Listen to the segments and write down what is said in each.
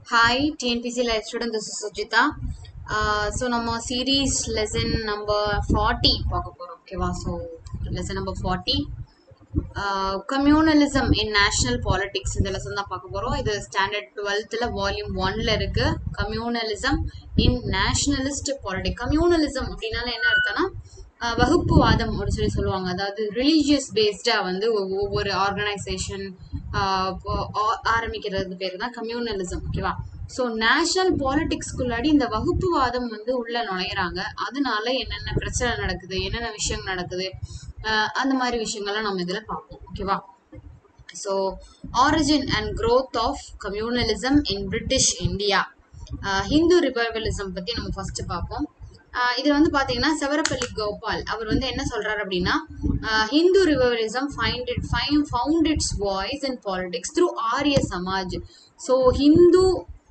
Hi TNPSC life student this is Sujitha so நம்ம series lesson number forty பார்க்க போகிறோம் ஓகேவா so lesson number forty communalism in national politics இந்த லெசன் தான் பார்க்க போகிறோம் இது ஸ்டாண்டர்ட் டுவெல்த்தில் வால்யூம் ஒன்ல இருக்கு communalism in nationalist politic communalism அப்படின்னால என்ன அர்த்தம்னா ஆஹ் வகுப்புவாதம் அப்படின்னு சொல்லி சொல்லுவாங்க அதாவது ரிலீஜியஸ் பேஸ்டா வந்து ஒவ்- ஒவ்வொரு ஆர்கனைசேஷன் ஆரம்பிக்கிறது பேர் தான் கம்யூனலிசம் ஓகேவா ஸோ நேஷனல் பாலிடிக்ஸ்குள்ளாடி இந்த வகுப்புவாதம் வந்து உள்ள நுழையிறாங்க அதனால என்னென்ன பிரச்சனை நடக்குது என்னென்ன விஷயங்கள் நடக்குது ஆஹ் அந்த மாதிரி விஷயங்கள்லாம் நம்ம இதுல பார்ப்போம் ஓகேவா so origin and growth of communalism in British India Hindu revivalism பத்தி நம்ம ஃபர்ஸ்ட் பார்ப்போம் ஆஹ் இது வந்து பாத்தீங்கன்னா செவரப்பள்ளி கோபால் அவர் வந்து என்ன சொல்றாரு அப்படின்னா Hindu revivalism find it fine found its voice in politics through Arya Samaj so Hindu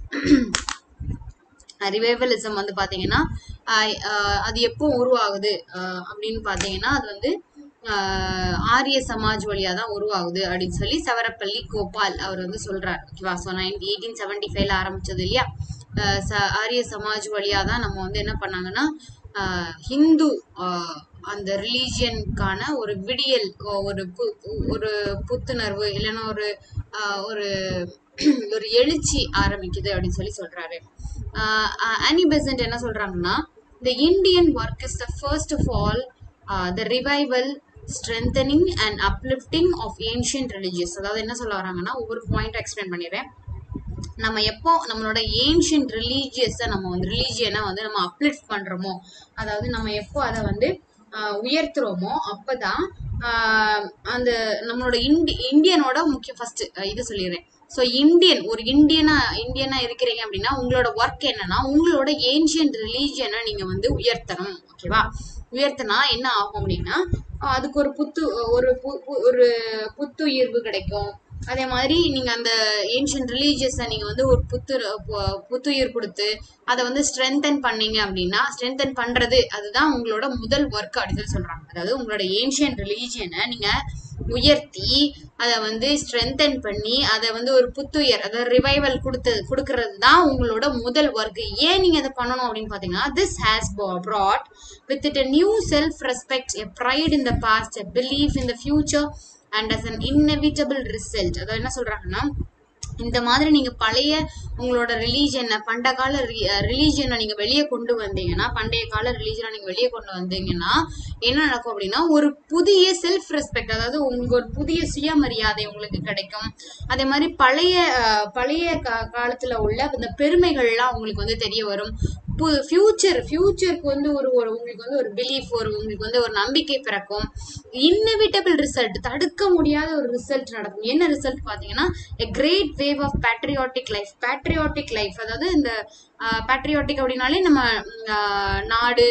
revivalism வந்து பாத்தீங்கன்னா ஆஹ் ஆஹ் அது எப்போ உருவாகுது ஆஹ் அப்படின்னு பாத்தீங்கன்னா அது வந்து ஆஹ் ஆரிய சமாஜ் வழியா தான் உருவாகுது அப்படின்னு சொல்லி சவரப்பள்ளி கோபால் அவர் வந்து சொல்றாரு ஓகேவா ஸோ நைன் எயிட்டீன் செவன்டி ஃபைவ்ல ஆரம்பிச்சது இல்லையா ஆஹ் ச- ஆரிய சமாஜ் வழியா தான் நம்ம வந்து என்ன பண்ணாங்கன்னா ஆஹ் ஹிந்து ஆஹ் அந்த ரிலீஜியனுக்கான ஒரு விடியல் ஒ- ஒரு பு- ஒரு புத்துணர்வு இல்லைன்னா ஒரு ஆஹ் ஒரு ஒரு எழுச்சி ஆரம்பிக்குது அப்படின்னு சொல்லி சொல்றாரு அனி பெசன்ட் என்ன சொல்றாங்கன்னா the indian work is the first of all uh, the revival strengthening and uplifting of ancient religions அதாவது என்ன சொல்ல வராங்கன்னா ஒவ்வொரு பாயிண்ட் எக்ஸ்பிளைன் பண்ணிடுறேன் நம்ம எப்போ நம்மளோட ஏன்ஷியன்ட் ரிலீஜியஸை நம்ம வந்து ரிலீஜியனை வந்து நம்ம அப்லிஃப்ட் பண்றோமோ அதாவது நம்ம எப்போ அதை வந்து ஆஹ், உயர்த்துறோமோ அப்பதான் ஆஹ், அந்த நம்மளோட இந்தி இந்தியனோட முக்கிய ஃபர்ஸ்ட் இது சொல்லிடுறேன் ஸோ இந்தியன் ஒரு இந்தியனா இந்தியனா இருக்கிறீங்க அப்படின்னா உங்களோட ஒர்க் என்னன்னா உங்களோட ஏன்ஷியன்ட் ரிலீஜியனை நீங்க வந்து உயர்த்தணும் ஓகேவா உயர்த்தினா என்ன ஆகும் அப்படின்னா ஆஹ், அதுக்கு ஒரு புத்து ஒரு பு- பு- ஒரு புத்துயிர்வு கிடைக்கும் அதே மாதிரி நீங்க அந்த ஏன்ஷியன்ட் ரிலீஜியஸை நீங்க வந்து ஒரு புத்து பு- புத்துயிர் கொடுத்து அதை வந்து ஸ்ட்ரென்தன் பண்ணீங்க அப்படின்னா ஸ்ட்ரென்தன் பண்றது அதுதான் உங்களோட முதல் ஒர்க் அப்படின்னு சொல்லி சொல்றாங்க அதாவது உங்களோட ஏன்ஷியன்ட் ரிலீஜியனை நீங்க உயர்த்தி அதை வந்து ஸ்ட்ரென்தன் பண்ணி அதை வந்து ஒரு புத்துயர் அதாவது ரிவைவல் கொடுத்து கொடுக்கறது தான் உங்களோட முதல் ஒர்க் ஏன் நீங்க அதை பண்ணணும் அப்படின்னு பாத்தீங்கன்னா this has brought with it a new self respect a pride in the past a belief in the future and as an inevitable result அதாவது என்ன சொல்றாங்கன்னா இந்த மாதிரி நீங்க பழைய உங்களோட ரிலீஜனை பண்ட கால ரிலீஜனை நீங்க வெளியே கொண்டு வந்தீங்கன்னா பண்டைய கால ரிலீஜனை நீங்க வெளியே கொண்டு வந்தீங்கன்னா என்ன நடக்கும் அப்படின்னா ஒரு புதிய செல்ஃப் ரெஸ்பெக்ட் அதாவது உங்களுக்கு ஒரு புதிய சுயமரியாதை உங்களுக்கு கிடைக்கும் அதே மாதிரி பழைய அஹ், பழைய கா- காலத்துல உள்ள இந்த பெருமைகள்லாம் உங்களுக்கு வந்து தெரிய வரும் ஃபியூச்சர் ஃபியூச்சருக்கு வந்து ஒரு ஒரு உங்களுக்கு வந்து ஒரு பிலீஃப் ஒரு உங்களுக்கு வந்து ஒரு நம்பிக்கை பிறக்கும் இன்னெவிட்டபிள் ரிசல்ட் தடுக்க முடியாத ஒரு ரிசல்ட் நடக்கும் என்ன ரிசல்ட் பாத்தீங்கன்னா a great wave of patriotic life patriotic life அதாவது இந்த பேட்ரியாட்டிக் அப்படின்னாலே நம்ம ம், ஆஹ், நாடு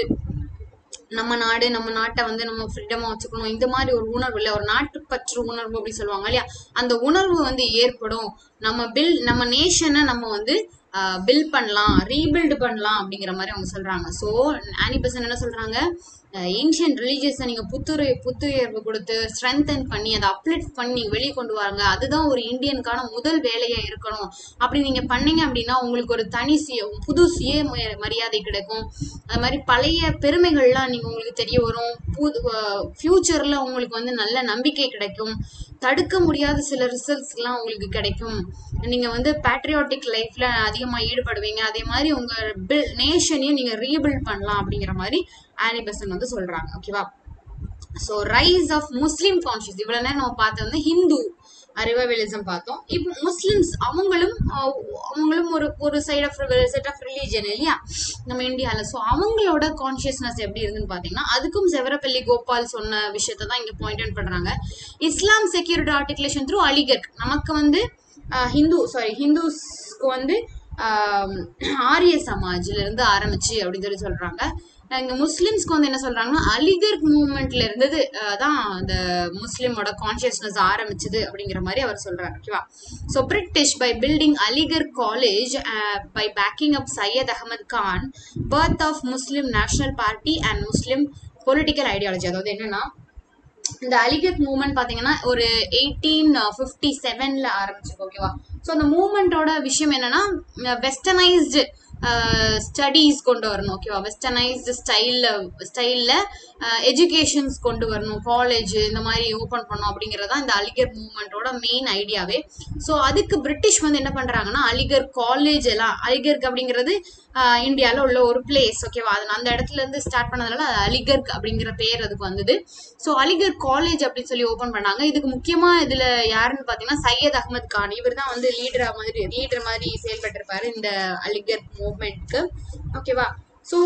நம்ம நாடு நம்ம நாட்டை வந்து நம்ம ஃப்ரீடமா வச்சுக்கணும் இந்த மாதிரி ஒரு உணர்வு இல்ல ஒரு நாட்டுப்பற்று உணர்வு அப்படி சொல்லுவாங்க இல்லையா அந்த உணர்வு வந்து ஏற்படும் நம்ம பில் நம்ம நேஷனை நம்ம வந்து பில் பண்ணலாம் ரீபில்டு பண்ணலாம் அப்படிங்கிற மாதிரி அவங்க சொல்றாங்க ஸோ ஆனி பெசன் என்ன சொல்றாங்க ஏன்ஷியன் ரிலீஜியஸை நீங்க புத்துரை புத்துயர்வு கொடுத்து ஸ்ட்ரென்தன் பண்ணி அதை அப்லிஃப்ட் பண்ணி வெளியே கொண்டு வாங்க அதுதான் ஒரு இந்தியனுக்கான முதல் வேலையா இருக்கணும் அப்படி நீங்க பண்ணீங்க அப்படின்னா உங்களுக்கு ஒரு தனி சுய புது சுய ம- மரியாதை கிடைக்கும் அது மாதிரி பழைய பெருமைகள்லாம் நீங்க உங்களுக்கு தெரிய வரும் புது ஃபியூச்சர்ல உங்களுக்கு வந்து நல்ல நம்பிக்கை கிடைக்கும் தடுக்க முடியாத சில ரிசல்ட்ஸ் எல்லாம் உங்களுக்கு கிடைக்கும் நீங்க வந்து பேட்ரியாட்டிக் லைஃப்ல அதிகமா ஈடுபடுவீங்க அதே மாதிரி உங்க பில் நேஷனையும் நீங்க ரீபில்ட் பண்ணலாம் அப்படிங்கிற மாதிரி ஆனி பெசன் வந்து சொல்றாங்க ஓகேவா so rise of Muslim conscious இவ்வளவு நேரம் நம்ம பார்த்தது வந்து ஹிந்து ரிவைவலிசம் பார்த்தோம் இப்போ முஸ்லிம்ஸ் அவங்களும் அஹ், அவங்களும் ஒரு ஒரு side of set of religion இல்லையா நம்ம இந்தியால ஸோ அவங்களோட கான்ஷியஸ்னஸ் எப்படி இருந்துன்னு பார்த்தீங்கன்னா அதுக்கும் செவரப்பள்ளி கோபால் சொன்ன விஷயத்தை தான் இங்க பாயிண்ட் அவுட் பண்றாங்க Islam security articulation through Aligarh நமக்கு வந்து அஹ், ஹிந்து சாரி ஹிந்துஸ்க்கு வந்து ஆஹ், ஆரிய சமாஜ்ல இருந்து ஆரம்பிச்சு அப்படின்னு சொல்லி சொல்றாங்க இங்க முஸ்லிம்ஸ்க்கு வந்து என்ன சொல்றாங்கன்னா அலிகர் மூவ்மெண்ட்ல இருந்தது அஹ், தான் அந்த முஸ்லிமோட கான்சியஸ்னஸ் ஆரம்பிச்சது அப்படிங்கிற மாதிரி அவர் சொல்றாரு ஓகேவா so British by building Aligarh college by backing up Syed Ahmad Khan birth of Muslim national party and Muslim political ideology அதாவது என்னன்னா இந்த அலிகத் மூவ்மெண்ட் பாத்தீங்கன்னா ஒரு எயிட்டீன் ஃபிஃப்டி செவன்ல ஆரம்பிச்சிருக்கு ஓகேவா ஸோ அந்த மூவ்மெண்டோட விஷயம் என்னன்னா வெஸ்டர்னைஸ்டு ஸ்டடீஸ் கொண்டு வரணும் ஓகேவா வெஸ்டர்னைஸ்டு ஸ்டைலில் ஸ்டைலில் எஜுகேஷன்ஸ் கொண்டு வரணும் காலேஜ் இந்த மாதிரி ஓப்பன் பண்ணணும் அப்படிங்கிறது தான் இந்த அலிகர் மூவ்மெண்ட்டோட மெயின் ஐடியாவே ஸோ அதுக்கு பிரிட்டிஷ் வந்து என்ன பண்ணுறாங்கன்னா அலிகர் காலேஜ் எல்லாம் அலிகர்க் அப்படிங்கிறது இந்தியாவில் உள்ள ஒரு பிளேஸ் ஓகேவா அது அந்த இடத்துல இருந்து ஸ்டார்ட் பண்ணதுனால அது அலிகர்க் அப்படிங்கிற பேர் அதுக்கு வந்தது ஸோ அலிகர் காலேஜ் அப்படின்னு சொல்லி ஓப்பன் பண்ணாங்க இதுக்கு முக்கியமாக இதில் யாருன்னு பார்த்தீங்கன்னா சையத் அகமது கான் இவர் தான் வந்து லீடரா மாதிரி லீடர் மாதிரி செயல்பட்டிருப்பாரு இந்த அலிகர் மூவ்மெண்ட்க்கு ஓகேவா ஸோ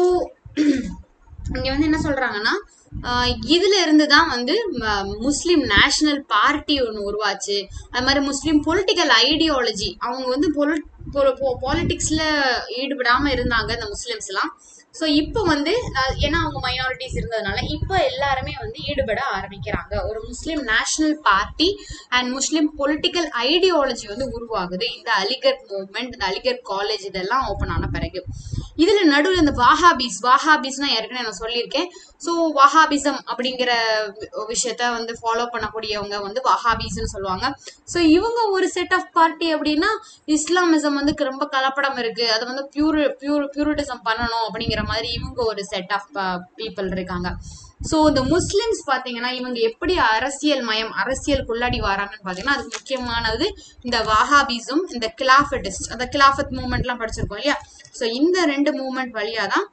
இங்க வந்து என்ன சொல்றாங்கன்னா ஆஹ் இதுல இருந்து தான் வந்து ம- முஸ்லிம் நேஷனல் பார்ட்டி ஒன்று உருவாச்சு அது மாதிரி முஸ்லிம் பொலிட்டிக்கல் ஐடியாலஜி அவங்க வந்து பாலிட்டிக்ஸ்ல ஈடுபடாம இருந்தாங்க இந்த முஸ்லிம்ஸ் எல்லாம் ஸோ இப்போ வந்து அஹ், ஏன்னா அவங்க மைனாரிட்டிஸ் இருந்ததுனால இப்போ எல்லாருமே வந்து ஈடுபட ஆரம்பிக்கிறாங்க ஒரு Muslim national party and Muslim political ideology வந்து உருவாகுது இந்த அலிகர் மூவ்மெண்ட் இந்த அலிகர் காலேஜ் இதெல்லாம் ஓப்பன் ஆன பிறகு இதுல நடுவில் இந்த வாஹாபிஸ் வாஹாபிஸ்னா ஏற்கனவே நான் சொல்லியிருக்கேன் ஸோ வாஹாபிசம் அப்படிங்கிற வி- விஷயத்த வந்து ஃபாலோ பண்ணக்கூடியவங்க வந்து வாஹாபிஸ்னு சொல்லுவாங்க ஸோ இவங்க ஒரு செட் ஆஃப் பார்ட்டி அப்படின்னா இஸ்லாமிசம் வந்து ரொம்ப கலப்படம் இருக்கு அதை வந்து பியூர் பியூர் பியூரிட்டிசம் பண்ணணும் அப்படிங்கிற மாதிரி இவங்க ஒரு செட் ஆஃப் பீப்புள் இருக்காங்க ஸோ இந்த முஸ்லிம்ஸ் பார்த்தீங்கன்னா இவங்க எப்படி அரசியல் மயம் அரசியலுக்குள்ளாடி வராங்கன்னு பார்த்தீங்கன்னா அதுக்கு முக்கியமானது இந்த வாஹாபிசம் இந்த கிலாஃபட்டிஸ்ட் அந்த கிலாஃபத் மூவ்மெண்ட்லாம் படிச்சிருக்கோம் இல்லையா ஸோ இந்த ரெண்டு மூவ்மெண்ட் வழியாக தான்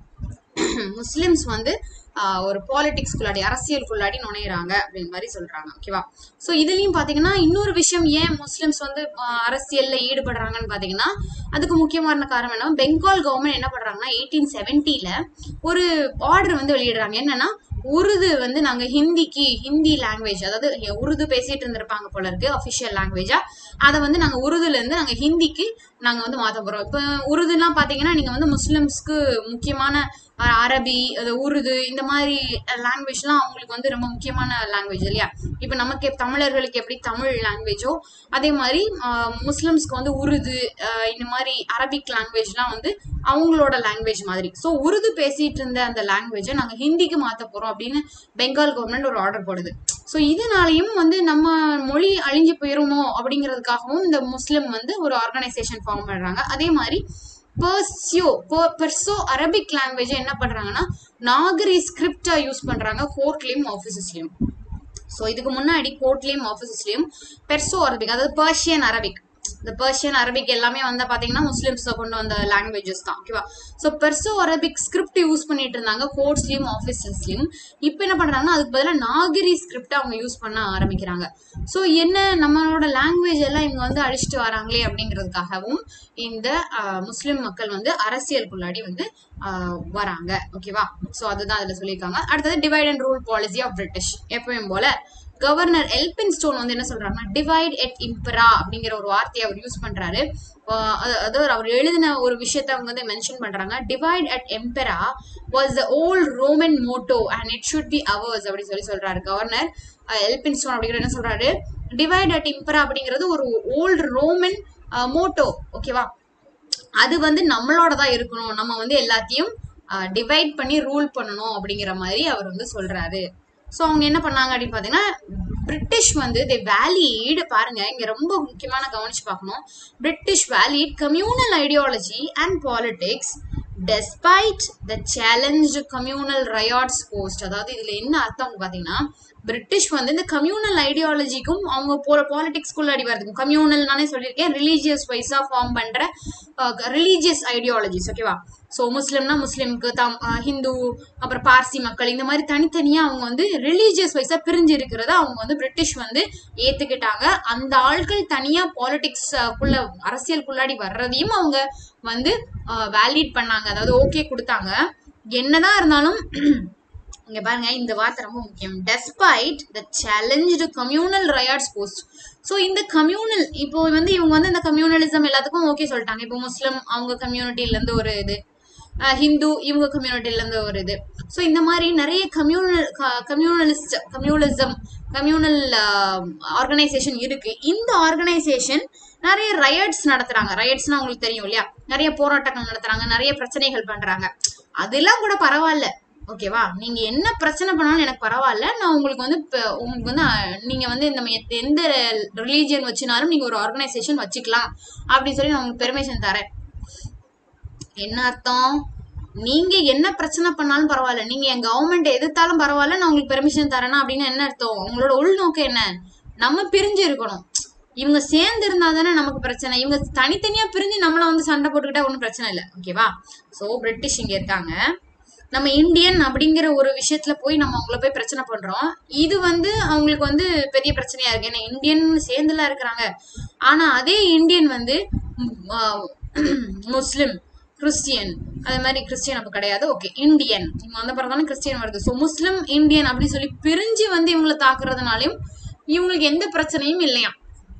முஸ்லிம்ஸ் வந்து ஆஹ், ஒரு பாலிடிக்ஸ்குள்ளாடி அரசியலுக்குள்ளாடி நுழையிறாங்க அப்படின்ற மாதிரி சொல்றாங்க ஓகேவா ஸோ இதுலயும் பாத்தீங்கன்னா இன்னொரு விஷயம் ஏன் முஸ்லிம்ஸ் வந்து ஆஹ், அரசியல்ல ஈடுபடுறாங்கன்னு பாத்தீங்கன்னா அதுக்கு முக்கியமான காரணம் என்ன பெங்கால் கவர்மெண்ட் என்ன பண்றாங்கன்னா எயிட்டீன் செவன்ட்டில ஒரு ஆர்டர் வந்து வெளியிடுறாங்க என்னன்னா உருது வந்து நாங்க ஹிந்திக்கு ஹிந்தி லாங்குவேஜ் அதாவது உருது பேசிட்டு இருந்திருப்பாங்க போல இருக்கு அஃபிஷியல் லாங்குவேஜா அதை வந்து நாங்க உருதுல இருந்து நாங்க ஹிந்திக்கு நாங்க வந்து மாத்த போறோம் இப்போ உருதுலாம் பாத்தீங்கன்னா நீங்க வந்து முஸ்லிம்ஸ்க்கு முக்கியமான அஹ், அரபி அது உருது இந்த மாதிரி லாங்குவேஜ்லாம் அவங்களுக்கு வந்து ரொம்ப முக்கியமான லாங்குவேஜ் இல்லையா இப்போ நமக்கு தமிழர்களுக்கு எப்படி தமிழ் லாங்குவேஜோ அதே மாதிரி அஹ், முஸ்லிம்ஸ்க்கு வந்து உருது அஹ், இந்த மாதிரி அரபிக் லாங்குவேஜ்லாம் வந்து அவங்களோட லாங்குவேஜ் மாதிரி ஸோ உருது பேசிட்டு இருந்த அந்த லாங்குவேஜை நாங்கள் ஹிந்திக்கு மாற்ற போகிறோம் அப்படின்னு பெங்கால் கவர்மெண்ட் ஒரு ஆர்டர் போடுது ஸோ இதனாலையும் வந்து நம்ம மொழி அழிஞ்சு போயிருமோ அப்படிங்கிறதுக்காகவும் இந்த முஸ்லிம் வந்து ஒரு ஆர்கனைசேஷன் ஃபார்ம் பண்ணுறாங்க அதே மாதிரி பர்சியோ பெர்சோ அரபிக் லாங்குவேஜை என்ன பண்ணுறாங்கன்னா நாகரி ஸ்கிரிப்டா யூஸ் பண்ணுறாங்க கோர்ட்லேயும் ஆஃபீஸஸ்லேயும் ஸோ இதுக்கு முன்னாடி கோர்ட்லேயும் ஆஃபீஸஸ்லேயும் பெர்சோ அரபிக் அதாவது பர்ஷியன் அரபிக் இந்த பர்ஷியன் அரபிக் எல்லாமே வந்து பார்த்தீங்கன்னா முஸ்லிம்ஸ் கொண்டு வந்த லாங்குவேஜஸ் தான் ஓகேவா so Perso Arabic script use பண்ணிட்டு இருந்தாங்க கோர்ட்ஸ்லையும் ஆஃபீஸஸ்லையும் இப்போ என்ன பண்ணுறாங்கன்னா அதுக்கு பதிலாக நாகரி ஸ்கிரிப்ட் அவங்க யூஸ் பண்ண ஆரம்பிக்கிறாங்க ஸோ என்ன நம்மளோட லாங்குவேஜ் எல்லாம் இவங்க வந்து அழிச்சிட்டு வராங்களே அப்படிங்கிறதுக்காகவும் இந்த ஆஹ், முஸ்லிம் மக்கள் வந்து அரசியலுக்குள்ளாடி வந்து ஆஹ், வராங்க ஓகேவா ஸோ அதுதான் அதில் சொல்லியிருக்காங்க அடுத்தது divide and rule policy of British எப்பவும் போல கவர்னர் எல்பின் ஸ்டோன் வந்து என்ன சொல்றாருன்னா டிவைட் எட் இம்பரா அப்படிங்கிற ஒரு வார்த்தையை அவர் யூஸ் பண்றாரு ஆஹ் அது- அதாவது அவர் எழுதின ஒரு விஷயத்தை அவங்க வந்து மென்ஷன் பண்றாங்க divide et impera was the old Roman motto and it should be ours அப்படின்னு சொல்லி சொல்றாரு கவர்னர் எல்பின் ஸ்டோன் அப்படிங்கிற என்ன சொல்றாரு டிவைட் அட் இம்பரா அப்படிங்கிறது ஒரு ஓல்டு ரோமன் மோட்டோ ஓகேவா அது வந்து நம்மளோட தான் இருக்கணும் நம்ம வந்து எல்லாத்தையும் டிவைட் பண்ணி ரூல் பண்ணணும் அப்படிங்கிற மாதிரி அவர் வந்து சொல்றாரு ஸோ அவங்க என்ன பண்ணாங்க அப்படின்னு பார்த்தீங்கன்னா பிரிட்டிஷ் வந்து தி வேலிட் பாருங்க இங்க ரொம்ப முக்கியமான கவனிச்சு பார்க்கணும் British valid communal ideology and politics despite the challenge communal riots post அதாவது இதுல என்ன அர்த்தம் பார்த்தீங்கன்னா பிரிட்டிஷ் வந்து இந்த கம்யூனல் ஐடியாலஜிக்கும் அவங்க போற பாலிடிக்ஸ்குள்ள அடி வரதுக்கும் கம்யூனல் நானே சொல்லியிருக்கேன் ரிலீஜியஸ் வைஸா ஃபார்ம் பண்ற ரிலீஜியஸ் ஐடியாலஜிஸ் ஓகேவா ஸோ முஸ்லிம்னா முஸ்லிம்க்கு தம் அஹ் ஹிந்து அப்புறம் பார்சி மக்கள் இந்த மாதிரி தனித்தனியா அவங்க வந்து ரிலீஜியஸ் வைஸா பிரிஞ்சு இருக்கிறத அவங்க வந்து பிரிட்டிஷ் வந்து ஏத்துக்கிட்டாங்க அந்த ஆட்கள் தனியா பாலிடிக்ஸ் குள்ள அரசியலுக்குள்ளாடி வர்றதையும் அவங்க வந்து வேலிட் பண்ணாங்க அதாவது ஓகே கொடுத்தாங்க என்னதான் இருந்தாலும் இங்க பாருங்க இந்த வார்த்தை ரொம்ப முக்கியம் despite the challenge communal riots post so இந்த கம்யூனல் இப்போ வந்து இவங்க வந்து இந்த கம்யூனலிசம் எல்லாத்துக்கும் ஓகே சொல்லிட்டாங்க இப்போ முஸ்லிம் அவங்க கம்யூனிட்டில இருந்து ஒரு இது அஹ் ஹிந்து இவங்க கம்யூனிட்டில இருந்து ஒரு இது ஸோ இந்த மாதிரி நிறைய communal communalist communalism communal organisation இருக்கு இந்த ஆர்கனைசேஷன் நிறைய ரயட்ஸ் நடத்துறாங்க ரயட்ஸ்னா உங்களுக்கு தெரியும் இல்லையா நிறைய போராட்டங்கள் நடத்துறாங்க நிறைய பிரச்சனைகள் பண்றாங்க அதெல்லாம் கூட பரவாயில்ல ஓகேவா நீங்க என்ன பிரச்சனை பண்ணாலும் எனக்கு பரவாயில்ல நான் உங்களுக்கு வந்து இப்ப உங்களுக்கு வந்து அஹ், நீங்க வந்து இந்த எத்- எந்த ரிலீஜியன் வச்சுனாலும் நீங்க ஒரு ஆர்கனைசேஷன் வச்சுக்கலாம் அப்படின்னு சொல்லி நான் உங்களுக்கு பெர்மிஷன் தரேன் என்ன அர்த்தம் நீங்க என்ன பிரச்சனை பண்ணாலும் பரவாயில்ல நீங்க என் கவர்மெண்ட் எதிர்த்தாலும் பரவாயில்ல நான் உங்களுக்கு பெர்மிஷன் தரேனா அப்படின்னு என்ன அர்த்தம் உங்களோட உள்நோக்கம் என்ன நம்ம பிரிஞ்சு இருக்கணும் இவங்க சேர்ந்து இருந்தா தானே நமக்கு பிரச்சனை இவங்க தனித்தனியா பிரிஞ்சு நம்மள வந்து சண்டை போட்டுக்கிட்டா ஒன்றும் பிரச்சனை இல்லை ஓகேவா சோ பிரிட்டிஷ் இங்க இருக்காங்க நம்ம இந்தியன் அப்படிங்கிற ஒரு விஷயத்துல போய் நம்ம அவங்கள போய் பிரச்சனை பண்றோம் இது வந்து அவங்களுக்கு வந்து பெரிய பிரச்சனையா இருக்கு ஏன்னா இந்தியன் சேர்ந்துலாம் இருக்கிறாங்க ஆனா அதே இந்தியன் வந்து ம், ஆ, முஸ்லிம் கிறிஸ்டியன் அது மாதிரி கிறிஸ்டியன் அப்ப கிடையாது ஓகே இந்தியன் இவங்க வந்த பிறகு கிறிஸ்டியன் வருது ஸோ முஸ்லிம் இந்தியன் அப்படின்னு சொல்லி பிரிஞ்சு வந்து இவங்களை தாக்குறதுனாலையும் இவங்களுக்கு எந்த பிரச்சனையும் இல்லையா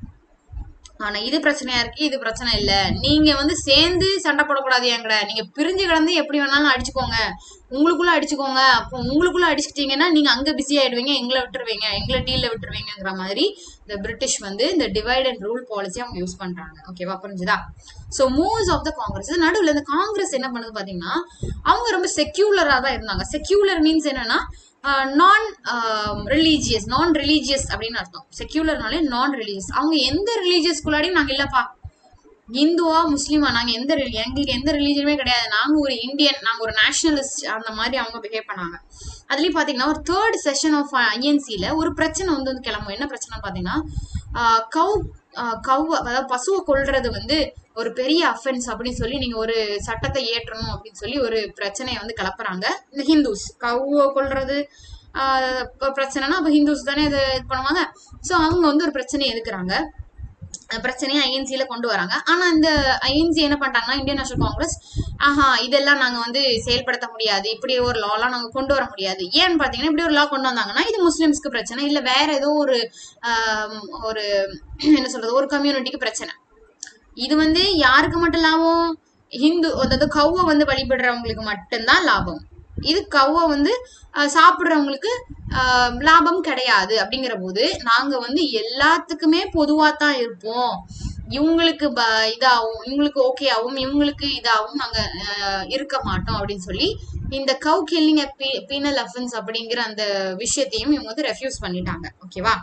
ஆனா இது பிரச்சனையா இருக்கு இது பிரச்சனை இல்ல நீங்க வந்து சேர்ந்து சண்டை போடக்கூடாது என்கட நீங்க பிரிஞ்சு கிடந்து எப்படி வேணாலும் அடிச்சுக்கோங்க உங்களுக்குள்ள அடிச்சுக்கோங்க அப்போ உங்களுக்குள்ள அடிச்சுக்கிட்டீங்கன்னா நீங்க அங்க பிஸி ஆயிடுவீங்க எங்களை விட்டுருவீங்க எங்களை டீல்ல விட்டுருவீங்கங்கிற மாதிரி இந்த பிரிட்டிஷ் வந்து இந்த டிவைட் அண்ட் ரூல் பாலிசி அவங்க யூஸ் பண்றாங்க ஓகேவா புரிஞ்சுதா so moves of the Congress நடுவில் இந்த காங்கிரஸ் என்ன பண்ணுது பாத்தீங்கன்னா அவங்க ரொம்ப செக்யூலரா தான் இருந்தாங்க செக்யூலர் மீன்ஸ் என்னன்னா நான் ரிலீஜியஸ் நான் ரிலீஜியஸ் அப்படின்னு அர்த்தம் செக்யூலர்னாலே நான் ரிலீஜியஸ் அவங்க எந்த ரிலீஜியஸ்குள்ளாடையும் நாங்க இல்லப்பா இந்துவா முஸ்லீமா நாங்க எந்த reli- எங்களுக்கு எந்த ரிலீஜனுமே கிடையாது நாங்க ஒரு இந்தியன் நாங்க ஒரு நேஷனலிஸ்ட் அந்த மாதிரி அவங்க பிஹேவ் பண்ணாங்க அதுலயும் பாத்தீங்கன்னா ஒரு தேர்ட் செஷன் ஆஃப் ஐஎன்சில ஒரு பிரச்சனை வந்து வந்து கிளம்பும் என்ன பிரச்சனை பாத்தீங்கன்னா கவ் கவ் அதாவது பசுவை கொல்றது வந்து ஒரு பெரிய அஃபென்ஸ் அப்படின்னு சொல்லி நீங்க ஒரு சட்டத்தை ஏற்றணும் அப்படின்னு சொல்லி ஒரு பிரச்சனையை வந்து கிளப்புறாங்க இந்த ஹிந்துஸ் கவ்வை கொல்றது ஆஹ் இப்ப பிரச்சனைனா அப்ப ஹிந்துஸ் தானே இது இது பண்ணுவாங்க ஸோ அவங்க வந்து ஒரு பிரச்சனையை எதுக்குறாங்க அந்த பிரச்சனையை ஐஎன்சியில கொண்டு வராங்க ஆனா இந்த ஐஎன்சி என்ன பண்றாங்கன்னா இந்தியன் நேஷனல் காங்கிரஸ் ஆஹா இதெல்லாம் நாங்க வந்து செயல்படுத்த முடியாது இப்படி ஒரு லாலாம் நாங்க கொண்டு வர முடியாது ஏன்னு பாத்தீங்கன்னா இப்படி ஒரு லா கொண்டு வந்தாங்கன்னா இது முஸ்லிம்ஸ்க்கு பிரச்சனை இல்ல வேற ஏதோ ஒரு ஆம், ஒரு என்ன சொல்றது ஒரு கம்யூனிட்டிக்கு பிரச்சனை இது வந்து யாருக்கு மட்டும் லாபம் ஹிந்து அதாவது கௌவை வந்து வழிபடுறவங்களுக்கு மட்டும்தான் லாபம் இது கௌவை வந்து அஹ், சாப்பிடுறவங்களுக்கு அஹ், லாபம் கிடையாது அப்படிங்கிற போது நாங்க வந்து எல்லாத்துக்குமே பொதுவா தான் இருப்போம் இவங்களுக்கு ப இதாகும் இவங்களுக்கு ஓகே ஆகும் இவங்களுக்கு இதாகும் நாங்க அஹ், இருக்க மாட்டோம் அப்படின்னு சொல்லி இந்த கவ் கில்லிங் பீனல் அஃபென்ஸ் அப்படிங்கிற அந்த விஷயத்தையும் இவங்க வந்து ரெஃப்யூஸ் பண்ணிட்டாங்க ஓகேவா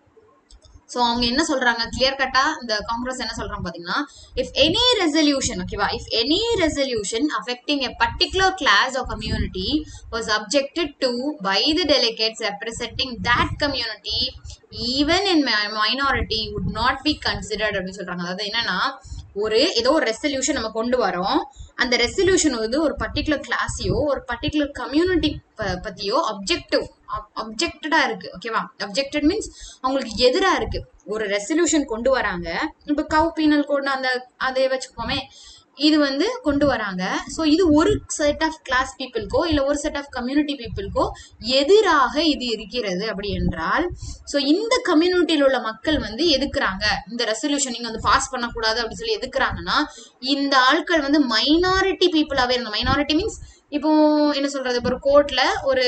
சோ அவங்க என்ன சொல்றாங்க கிளியர் கட்டா இந்த காங்கிரஸ் என்ன சொல்றாங்க பாத்தீங்கன்னா இஃப் எனி ரெசல்யூஷன் ஓகேவா if any resolution affecting a particular class or community was objected to by the delegates representing that community even in minority would not be considered அப்படின்னு சொல்றாங்க அதாவது என்னன்னா ஒரு ஏதோ ஒரு ரெசல்யூஷன் நம்ம கொண்டு வரோம் அந்த ரெசல்யூஷன் வந்து ஒரு பர்டிகுலர் கிளாஸையோ ஒரு பர்டிகுலர் கம்யூனிட்டி பத்தியோ அப்ஜெக்டிவ் அப்ஜெக்டடா இருக்கு ஓகேவா அப்ஜெக்டட் மீன்ஸ் அவங்களுக்கு எதிரா இருக்கு ஒரு ரெசல்யூஷன் கொண்டு வராங்க இப்ப கவ் பீனல் கோட் அந்த அதை வச்சுக்கோமே இது வந்து கொண்டு வராங்க ஸோ இது ஒரு செட் ஆஃப் கிளாஸ் பீப்புளுக்கோ இல்ல ஒரு செட் ஆஃப் கம்யூனிட்டி பீப்புளுக்கோ எதிராக இது இருக்கிறது அப்படி என்றால் ஸோ இந்த கம்யூனிட்டியில் உள்ள மக்கள் வந்து எதுக்குறாங்க இந்த ரெசல்யூஷன் நீங்க வந்து பாஸ் பண்ணக்கூடாது அப்படின்னு சொல்லி எதுக்குறாங்கன்னா இந்த ஆட்கள் வந்து மைனாரிட்டி பீப்புளாவே இருந்த மைனாரிட்டி மீன்ஸ் இப்போ என்ன சொல்றது இப்போ ஒரு கோர்ட்ல ஒரு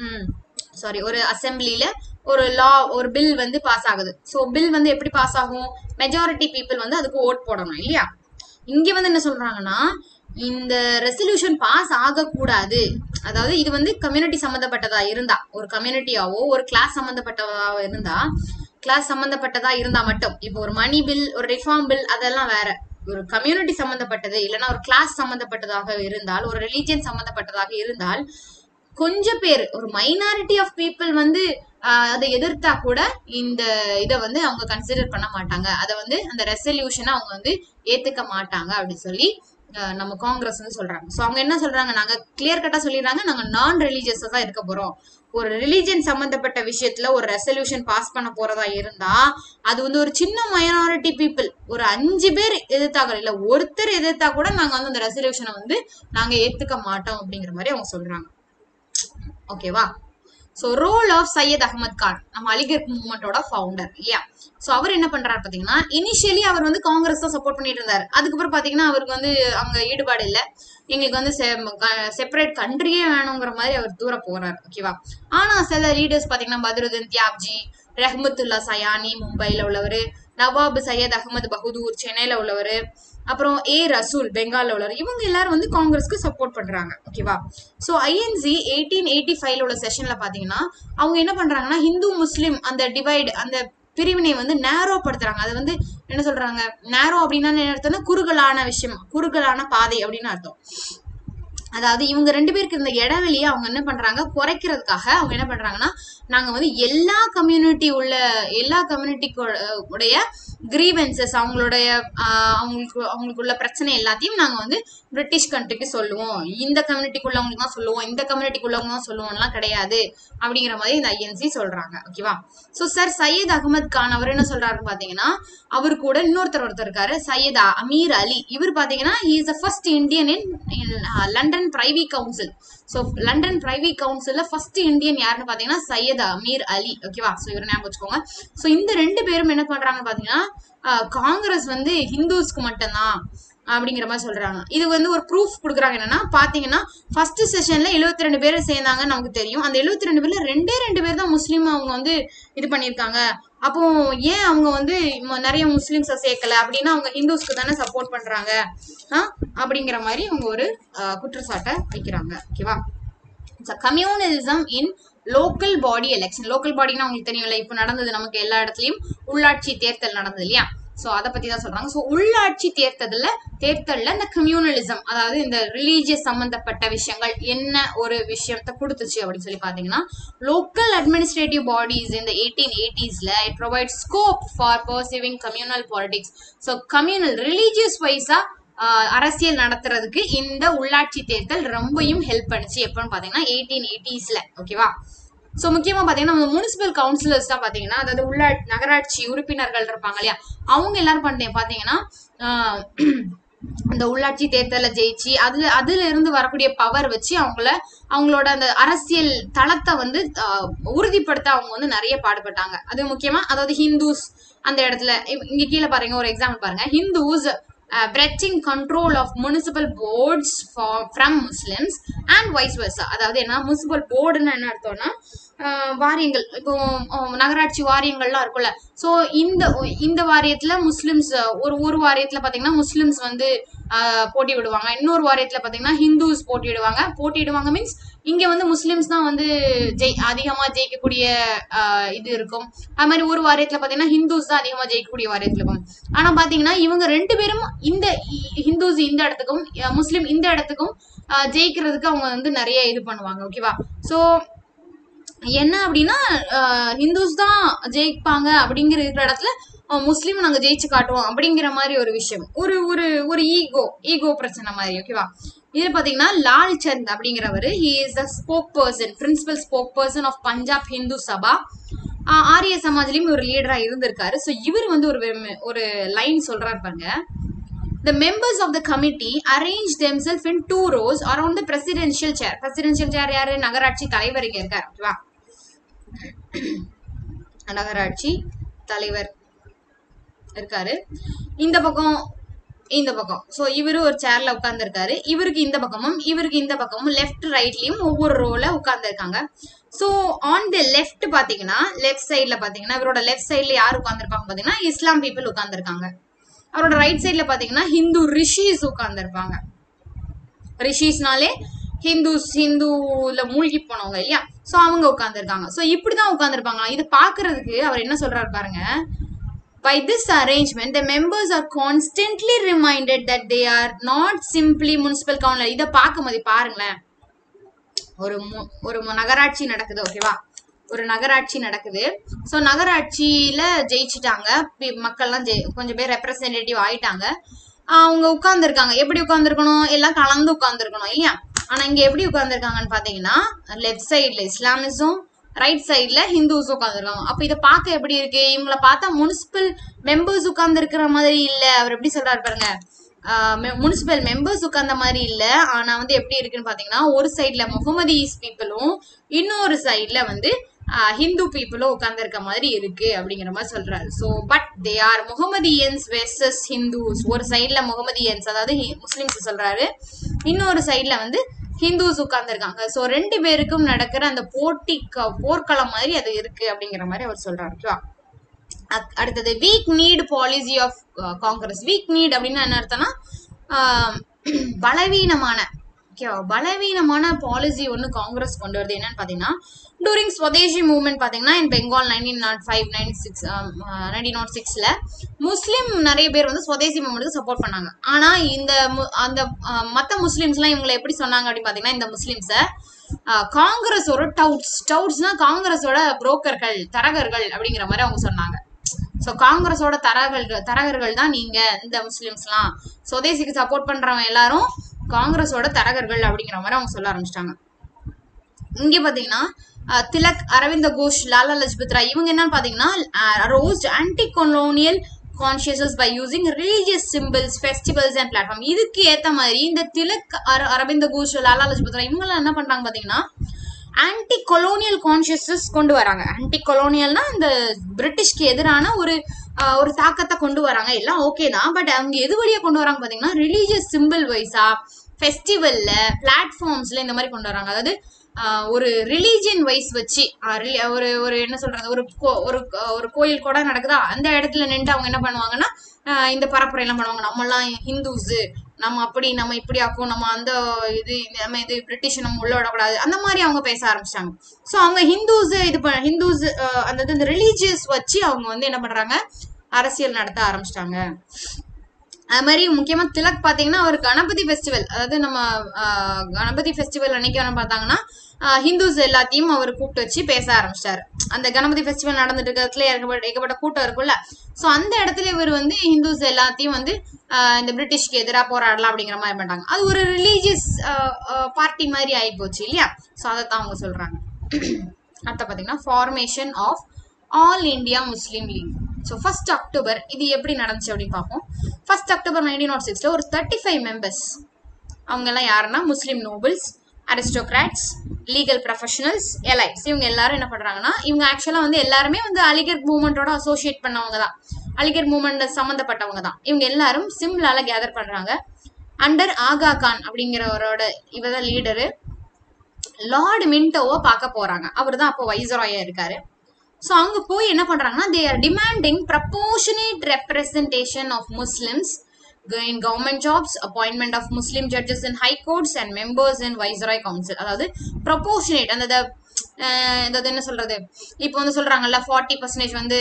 சாரி ஒரு அசெம்பிளில ஒரு லா ஒரு பில் வந்து பாஸ் ஆகுது ஸோ பில் வந்து எப்படி பாஸ் ஆகும் மெஜாரிட்டி பீப்புள் வந்து அதுக்கு ஓட் போடணும் இல்லையா இங்க வந்து என்ன சொல்றாங்கன்னா இந்த ரெசல்யூஷன் பாஸ் ஆகக்கூடாது அதாவது இது வந்து கம்யூனிட்டி சம்மந்தப்பட்டதா இருந்தா ஒரு கம்யூனிட்டியாவோ ஒரு கிளாஸ் சம்மந்தப்பட்டதாவோ இருந்தா கிளாஸ் சம்மந்தப்பட்டதா இருந்தா மட்டும் இப்போ ஒரு மணி பில் ஒரு ரிஃபார்ம் பில் அதெல்லாம் வேற ஒரு கம்யூனிட்டி சம்மந்தப்பட்டது இல்லைன்னா ஒரு கிளாஸ் சம்மந்தப்பட்டதாக இருந்தால் ஒரு ரிலீஜியன் சம்மந்தப்பட்டதாக இருந்தால் கொஞ்சம் பேர் ஒரு மைனாரிட்டி ஆஃப் பீப்புள் வந்து ஆஹ், அதை எதிர்த்தா கூட இந்த இதை வந்து அவங்க கன்சிடர் பண்ண மாட்டாங்க அதை வந்து அந்த ரெசல்யூஷனை அவங்க வந்து ஏத்துக்க மாட்டாங்க அப்படின்னு சொல்லி ஆஹ், நம்ம காங்கிரஸ் வந்து சொல்றாங்க ஸோ அவங்க என்ன சொல்றாங்க நாங்க கிளியர் கட்டா சொல்லிடுறாங்க நாங்க நான் ரிலீஜியஸா தான் இருக்க போறோம் ஒரு ரிலீஜன் சம்பந்தப்பட்ட விஷயத்துல ஒரு ரெசல்யூஷன் பாஸ் பண்ண போறதா இருந்தா அது வந்து ஒரு சின்ன மைனாரிட்டி பீப்புள் ஒரு அஞ்சு பேர் எதிர்த்தாங்க இல்ல ஒருத்தர் எதிர்த்தா கூட நாங்க வந்து அந்த ரெசல்யூஷனை வந்து நாங்க ஏத்துக்க மாட்டோம் அப்படிங்கிற மாதிரி அவங்க சொல்றாங்க ஓகேவா so role of Syed Ahmad Khan நம்ம அலிகர் மூவ்மெண்டோட ஃபவுண்டர் இல்லையா ஸோ அவர் என்ன பண்றாரு பாத்தீங்கன்னா இனிஷியலி அவர் வந்து காங்கிரஸ் தான் சப்போர்ட் பண்ணிட்டு இருந்தாரு அதுக்கப்புறம் பாத்தீங்கன்னா அவருக்கு வந்து அங்க ஈடுபாடு இல்லை எங்களுக்கு வந்து செப்பரேட் கண்ட்ரியே வேணுங்கிற மாதிரி அவர் தூர போறாரு ஓகேவா ஆனா சில லீடர்ஸ் பாத்தீங்கன்னா பத்ருதீன் தியாப்ஜி ரஹ்மத்துல்லா சயானி மும்பைல உள்ளவர் நவாப் சையத் அகமது பகதூர் சென்னையில உள்ளவர் அப்புறம் ஏ ரசூல் பெங்கால்ல உள்ளவர் இவங்க எல்லாரும் வந்து காங்கிரஸ்க்கு சப்போர்ட் பண்றாங்க ஓகேவா ஸோ ஐஎன்சி எயிட்டீன் எயிட்டி ஃபைவ்ல உள்ள செஷன்ல பாத்தீங்கன்னா அவங்க என்ன பண்றாங்கன்னா ஹிந்து முஸ்லிம் அந்த டிவைடு அந்த பிரிவினை வந்து நேரோ படுத்துறாங்க அது வந்து என்ன சொல்றாங்க நேரோ அப்படின்னா என்ன அர்த்தம்னா குறுகலான விஷயம் குறுகலான பாதை அப்படின்னு அர்த்தம் அதாவது இவங்க ரெண்டு பேருக்கு இருந்த இடைவெளியை அவங்க என்ன பண்றாங்க குறைக்கிறதுக்காக அவங்க என்ன பண்றாங்கன்னா நாங்க வந்து எல்லா கம்யூனிட்டி உள்ள எல்லா கம்யூனிட்டி உடைய கிரீவன்சஸ் அவங்களுடைய ஆஹ், அவங்களுக்கு அவங்களுக்குள்ள பிரச்சனை எல்லாத்தையும் நாங்க வந்து பிரிட்டிஷ் கண்ட்ரிக்கு சொல்லுவோம் இந்த கம்யூனிட்டிக்குள்ளவங்களுக்கு தான் சொல்லுவோம் இந்த கம்யூனிட்டிக்குள்ளவங்க தான் சொல்லுவோம்லாம் கிடையாது அப்படிங்கிற மாதிரி இந்த ஐஎன்சி சொல்றாங்க ஓகேவா ஸோ சார் சையத் அகமது கான் அவர் என்ன சொல்றாருன்னு பாத்தீங்கன்னா அவர் கூட இன்னொருத்தர் ஒருத்தர் இருக்காரு சையத் அமீர் அலி இவர் பாத்தீங்கன்னா is the first Indian in London privy council so London privy கவுன்சில்ல ஃபர்ஸ்ட் இந்தியன் யாருன்னு பாத்தீங்கன்னா சையத் அமீர் அலி ஓகேவா ஸோ இவர் ஞாபகம் வச்சுக்கோங்க ஸோ இந்த ரெண்டு பேரும் என்ன பண்றாங்கன்னு பாத்தீங்கன்னா ஆஹ், காங்கிரஸ் வந்து ஹிந்துஸ்க்கு மட்டும்தான் அப்படிங்கிற மாதிரி சொல்றாங்க இது வந்து ஒரு ப்ரூஃப் கொடுக்குறாங்க என்னன்னா பாத்தீங்கன்னா ஃபர்ஸ்ட் செஷன்ல 72 ரெண்டு பேர் சேர்ந்தாங்கன்னு நமக்கு தெரியும் அந்த 72 ரெண்டு பேர்ல ரெண்டே ரெண்டு பேர் தான் முஸ்லீம் அவங்க வந்து இது பண்ணியிருக்காங்க அப்போ ஏன் அவங்க வந்து ம- நிறைய முஸ்லிம்ஸை சேர்க்கல அப்படின்னா அவங்க ஹிந்துஸ்க்கு தானே சப்போர்ட் பண்றாங்க ஆ? அப்படிங்கிற மாதிரி அவங்க ஒரு ஆஹ், குற்றச்சாட்டை வைக்கிறாங்க ஓகேவா communalism in local body election local பாடினா உங்களுக்கு தெரியும்ல இப்போ நடந்தது நமக்கு எல்லா இடத்துலயும் உள்ளாட்சி தேர்தல் நடந்தது இல்லையா சோ அதை பத்தி தான் சொல்றாங்க சோ உள்ளாட்சி தேர்தல்ல தேர்தல்ல இந்த கம்யூனலிசம் அதாவது இந்த ரிலீஜியஸ் சம்பந்தப்பட்ட விஷயங்கள் என்ன ஒரு விஷயத்தை கொடுத்துச்சு அப்படின்னு சொல்லி பாத்தீங்கன்னா லோக்கல் அட்மினிஸ்ட்ரேட்டிவ் பாடிஸ் இந்த எயிட்டீன் எயிட்டிஸ்ல it provide scope for perceiving communal politics so communal religious வைஸா அரசியல் நடத்துறதுக்கு இந்த உள்ளாட்சி தேர்தல் ரொம்பவும் ஹெல்ப் பண்ணுச்சு எப்பன்னு பாத்தீங்கன்னா எயிட்டீன் எயிட்டிஸ்ல ஓகேவா சோ முக்கியமா பாத்தீங்கன்னா நம்ம முனிசிபல் கவுன்சிலர்ஸ் தான் பாத்தீங்கன்னா அதாவது உள்ளா நகராட்சி உறுப்பினர்கள் இருப்பாங்க இல்லையா அவங்க எல்லாரும் பண்ணேன் பாத்தீங்கன்னா ஆஹ், அந்த உள்ளாட்சி தேர்தல ஜெயிச்சு அதுல அதுல இருந்து வரக்கூடிய பவர் வச்சு அவங்கள அவங்களோட அந்த அரசியல் தளத்தை வந்து ஆஹ், உறுதிப்படுத்த அவங்க வந்து நிறைய பாடுபட்டாங்க அது முக்கியமா அதாவது ஹிந்துஸ் அந்த இடத்துல இ- இங்க கீழே பாருங்க ஒரு எக்ஸாம்பிள் பாருங்க Hindus preaching control of municipal boards from Muslims and vice versa அதாவது என்ன முனிசிபல் போர்டுன்னு என்ன அர்த்தம்னா ஆஹ் வாரியங்கள் இப்போ ஆஹ் நகராட்சி வாரியங்கள்லாம் இருக்கும்ல ஸோ இந்த இந்த வாரியத்துல முஸ்லிம்ஸ் ஒரு ஒரு வாரியத்துல பாத்தீங்கன்னா முஸ்லிம்ஸ் வந்து ஆஹ் போட்டி விடுவாங்க இன்னொரு வாரியத்துல பாத்தீங்கன்னா ஹிந்துஸ் போட்டியிடுவாங்க போட்டியிடுவாங்க மீன்ஸ் இங்க வந்து முஸ்லிம்ஸ் தான் வந்து ஜெய் அதிகமா ஜெயிக்கக்கூடிய ஆஹ் இது இருக்கும் அது மாதிரி ஒரு வாரியத்துல பாத்தீங்கன்னா ஹிந்துஸ் தான் அதிகமா ஜெயிக்கக்கூடிய வாரியத்துல இருக்கும் ஆனா பாத்தீங்கன்னா இவங்க ரெண்டு பேரும் இந்த ஹிந்துஸ் இந்த இடத்துக்கும் அஹ் முஸ்லிம் இந்த இடத்துக்கும் ஆஹ் ஜெயிக்கிறதுக்கு அவங்க வந்து நிறைய இது பண்ணுவாங்க ஓகேவா சோ என்ன அப்படின்னா ஆஹ் ஹிந்துஸ் தான் ஜெயிப்பாங்க அப்படிங்கிற இருக்கிற இடத்துல அஹ் முஸ்லீம் நாங்க ஜெயிச்சு காட்டுவோம் அப்படிங்கிற மாதிரி ஒரு விஷயம் ஒரு ஒரு ஒரு ஈகோ ஈகோ பிரச்சனை மாதிரி ஓகேவா இது பாத்தீங்கன்னா லால் சந்த் அப்படிங்கிறவர் he is the spoke person principal spoke person of Punjab Hindu Sabha ah Arya சமாஜ்லயும் ஒரு லீடரா இருந்திருக்காரு ஸோ இவர் வந்து ஒரு வெம்- ஒரு லைன் சொல்றாரு பாருங்க The members of the committee arranged themselves in two rows around the presidential chair. Presidential chair யாரு நகராட்சி தலைவர் இங்க இருக்காரு ஓகேவா நகராட்சி தலைவர் இருக்காரு இந்த பக்கம் இந்த பக்கம் சோ இவரு ஒரு சேர்ல உட்கார்ந்து இருக்காரு இவருக்கு இந்த பக்கமும் இவருக்கு இந்த பக்கமும் லெஃப்ட் ரைட்லயும் ஒவ்வொரு ரோல உட்கார்ந்து இருக்காங்க சோ ஆன் தி லெஃப்ட் பாத்தீங்கன்னா லெஃப்ட் சைடுல பாத்தீங்கன்னா இவரோட லெஃப்ட் சைடுல யார் உட்கார்ந்துருப்பாங்க பாத்தீங்கன்னா இஸ்லாம் பீப்புள் உட்கார்ந்துருக்காங்க அவரோட ரைட் சைடுல பாத்தீங்கன்னா ஹிந்து ரிஷிஸ் உட்கார்ந்துருப்பாங்க ரிஷிஸ்னாலே ஹிந்துஸ் ஹிந்துல மூழ்கி போனவங்க இல்லையா சோ அவங்க உட்கார்ந்துருக்காங்க சோ இப்படிதான் உட்கார்ந்துருப்பாங்க இது பாக்குறதுக்கு அவர் என்ன சொல்றாரு பாருங்க By this arrangement, the members are constantly reminded that they are not simply municipal council. இதை பார்க்கும்போது பாருங்களேன் ஒரு மு- ஒரு மு- நகராட்சி நடக்குது ஓகேவா ஒரு நகராட்சி நடக்குது ஸோ நகராட்சியில ஜெயிச்சிட்டாங்க பி- மக்கள்லாம் ஜெய் கொஞ்சம் பேர் ரெப்ரசன்டேட்டிவ் ஆயிட்டாங்க ஆஹ் அவங்க உட்கார்ந்துருக்காங்க எப்படி உட்கார்ந்துருக்கணும் எல்லாம் கலந்து உட்கார்ந்துருக்கணும் இல்லையா ஆனா இங்க எப்படி உட்கார்ந்துருக்காங்கன்னு பாத்தீங்கன்னா லெஃப்ட் சைடுல இஸ்லாமிஸும் ரைட் சைடுல ஹிந்துஸ் உட்காந்துருக்காங்க அப்ப இதை பார்க்க எப்படி இருக்கு இவங்கள பார்த்தா முனிசிபல் மெம்பர்ஸ் உட்கார்ந்து இருக்கிற மாதிரி இல்ல அவர் எப்படி சொல்றாரு பாருங்க முனிசிபல் மெம்பர்ஸ் உட்கார்ந்த மாதிரி இல்ல ஆனா வந்து எப்படி இருக்குன்னு பாத்தீங்கன்னா ஒரு சைடுல முகமதிஸ் பீப்புளும் இன்னொரு சைடுல வந்து ஆஹ் ஹிந்து பீப்புளும் உட்கார்ந்து இருக்க மாதிரி இருக்கு அப்படிங்கிற மாதிரி சொல்றாரு so but they are Mohammedans versus Hindus ஒரு சைடுல முகமதியன்ஸ் அதாவது ஹி- முஸ்லிம்ஸ் சொல்றாரு இன்னொரு சைடுல வந்து ஹிந்துஸ் உட்கார்ந்துருக்காங்க ஸோ ரெண்டு பேருக்கும் நடக்கிற அந்த போட்டி க- போர்க்களம் மாதிரி அது இருக்கு அப்படிங்கிற மாதிரி அவர் சொல்றாரு ஓகேவா அக்- அடுத்தது weak kneed policy of Congress weak kneed அப்படின்னா என்ன அர்த்தம்னா ஆஹ் பலவீனமான ஓகேவா பலவீனமான பாலிசி ஒன்று காங்கிரஸ் கொண்டு வருது என்னன்னு பார்த்தீங்கன்னா டூரிங் ஸ்வதேசி மூவ்மெண்ட் பார்த்தீங்கன்னா in Bengal nineteen nought five ninety six nineteen nought சிக்ஸில் முஸ்லீம் நிறைய பேர் வந்து ஸ்வதேசி மூவ்மெண்ட்டுக்கு சப்போர்ட் பண்ணாங்க ஆனால் இந்த மு- அந்த மற்ற முஸ்லீம்ஸ்லாம் இவங்களை எப்படி சொன்னாங்க அப்படின்னு பார்த்தீங்கன்னா இந்த முஸ்லீம்ஸை காங்கிரஸோட டவுட்ஸ் டவுட்ஸ்னா காங்கிரஸோட புரோக்கர்கள் தரகர்கள் அப்படிங்கிற மாதிரி அவங்க சொன்னாங்க ஸோ காங்கிரஸோட தரகர்கள் தரகர்கள் தான் நீங்க இந்த முஸ்லிம்ஸ்லாம் சுதேசிக்கு சப்போர்ட் பண்றவங்க எல்லாரும் காங்கிரஸோட தரகர்கள் அப்படிங்கிற மாதிரி அவங்க சொல்ல ஆரம்பிச்சிட்டாங்க இங்க பாத்தீங்கன்னா அஹ், திலக் அரவிந்த கோஷ் லாலா லஜ்பத் ராய் இவங்க என்னன்னு பாத்தீங்கன்னா roused anti colonial consciousness by using religious symbols festivals and platform இதுக்கு ஏத்த மாதிரி இந்த திலக் அர- அரவிந்த கோஷ் லாலா லஜ்பத் ராய் இவங்கெல்லாம் என்ன பண்றாங்க பாத்தீங்கன்னா ஆன்டி கொலோனியல் கான்சியஸஸ் கொண்டு வராங்க ஆன்டி கொலோனியல்னா இந்த பிரிட்டிஷ்க்கு எதிரான ஒரு ஆஹ், ஒரு தாக்கத்தை கொண்டு வராங்க எல்லாம் ஓகே தான் பட் அவங்க எது வழியா கொண்டு வராங்க பாத்தீங்கன்னா ரிலீஜியஸ் சிம்பிள் வைஸா ஃபெஸ்டிவல்ல பிளாட்ஃபார்ம்ஸ்ல இந்த மாதிரி கொண்டு வராங்க அதாவது ஆஹ், ஒரு ரிலீஜியன் வைஸ் வச்சு ஆஹ், re- ஒரு ஒரு என்ன சொல்றது ஒரு கோ- ஒரு ஒரு கோயில் கூட நடக்குதா அந்த இடத்துல நின்று அவங்க என்ன பண்ணுவாங்கன்னா ஆஹ், இந்த பரப்புரை எல்லாம் பண்ணுவாங்க நம்மலாம் ஹிந்துஸ் நம்ம அப்படி நம்ம இப்படி ஆக்கும் நம்ம அந்த இது இந்த நம்ம இது பிரிட்டிஷ் நம்ம உள்ள விடக்கூடாது அந்த மாதிரி அவங்க பேச ஆரம்பிச்சிட்டாங்க ஸோ அவங்க ஹிந்துஸ் இது ப ஹிந்துஸ் அந்த இது இந்த ரிலீஜியஸ் வச்சு அவங்க வந்து என்ன பண்றாங்க அரசியல் நடத்த ஆரம்பிச்சிட்டாங்க அது மாதிரி முக்கியமா திலக் பாத்தீங்கன்னா அவர் கணபதி ஃபெஸ்டிவல் அதாவது நம்ம ஆஹ், கணபதி ஃபெஸ்டிவல் அன்னைக்கு என்ன பார்த்தாங்கன்னா ஹிந்துஸ் எல்லாத்தையும் அவர் கூப்பிட்டு வச்சு பேச ஆரம்பிச்சிட்டாரு அந்த கணபதி ஃபெஸ்டிவல் நடந்துட்டு இருக்கிறதுல ஏகப்பட்ட ஏகப்பட்ட கூட்டம் இருக்குல்ல ஸோ அந்த இடத்துல இவர் வந்து ஹிந்துஸ் எல்லாத்தையும் வந்து ஆஹ், இந்த பிரிட்டிஷ்க்கு எதிராக போராடலாம் அப்படிங்கிற மாதிரி பண்ணாங்க அது ஒரு ரிலீஜியஸ் பார்ட்டி மாதிரி ஆகி போச்சு இல்லையா ஸோ அதை தான் அவங்க சொல்றாங்க அடுத்த பார்த்தீங்கன்னா formation of All India Muslim League so first October இது எப்படி நடந்துச்சு அப்படின்னு பார்ப்போம் ஃபர்ஸ்ட் அக்டோபர் நைன்டீன் நாட் சிக்ஸில் ஒரு தேர்ட்டி ஃபைவ் மெம்பர்ஸ் அவங்கெல்லாம் யாருன்னா Muslim nobles aristocrats legal professionals elites இவங்க எல்லாரும் என்ன பண்றாங்கன்னா இவங்க ஆக்சுவலாக வந்து எல்லாருமே வந்து அலிகர் மூமெண்ட்டோட அசோசியேட் பண்ணவங்க தான் அலிகர் மூமெண்ட் சம்மந்தப்பட்டவங்க தான் இவங்க எல்லாரும் சிம்லால கேதர் பண்றாங்க அண்டர் ஆகா கான் அப்படிங்கிறவரோட இவ தான் லீடரு லார்டு மின்டோவை பார்க்க போறாங்க அவர் தான் அப்போ வைசராயா இருக்காரு ஸோ அங்க போய் என்ன பண்றாங்கன்னா they are demanding proportionate representation of Muslims in government jobs appointment of muslim judges in high courts and members in viceroy council அதாவது proportionate அந்த the, அஹ் இந்த என்ன சொல்றது இப்போ வந்து சொல்றாங்கல்ல ஃபார்ட்டி பர்சன்டேஜ் வந்து